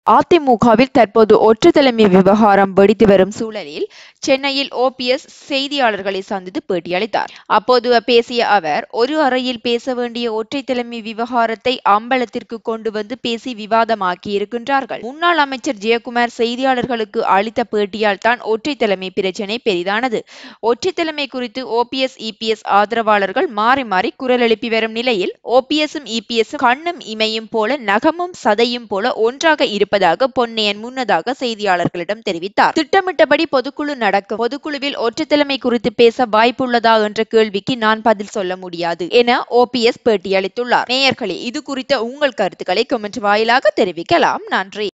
அதிமுகவில் தற்போது ஒற்றை தலைமை விவகாரம் வெடித்து வரும் சூழலில் சென்னையில் ஓபிஎஸ் செய்தியாளர்களை சந்தித்து பேட்டியளித்தார் அப்போது பேசிய அவர் ஒரு அறையில் பேச வேண்டிய ஒற்றை தலைமை விவகாரத்தை அம்பலத்திற்கு கொண்டு வந்து பேசி விவாதமாக்கி இருக்கின்றார்கள் முன்னாள் அமைச்சர் ஜெயக்குமார் செய்தியாளர்களுக்கு அளித்த பேட்டியால் தான் ஒற்றை தலைமை பிரச்சினை பெரிதானது ஒற்றை தலைமை குறித்து ஓபிஎஸ் இபிஎஸ் ஆதரவாளர்கள் மாறி மாறி குரல் எழுப்பி வரும் நிலையில் ஓபிஎஸும் இபிஎஸும் கண்ணும் இமையும் போல நகமும் சதையும் போல ஒன்றாக இருப்பதாக பொன்னையன் முன்னதாக செய்தியாளர்களிடம் தெரிவித்தார் திட்டமிட்டபடி பொதுக்குழு நடக்கும் பொதுக்குழுவில் ஒற்றை தலைமை குறித்து பேச வாய்ப்புள்ளதா என்ற கேள்விக்கு நான் பதில் சொல்ல முடியாது என ஓபிஎஸ் பேட்டியளித்துள்ளார் நேயர்களே இது குறித்த உங்கள் கருத்துக்களை கமெண்ட் வாயிலாக தெரிவிக்கலாம் நன்றி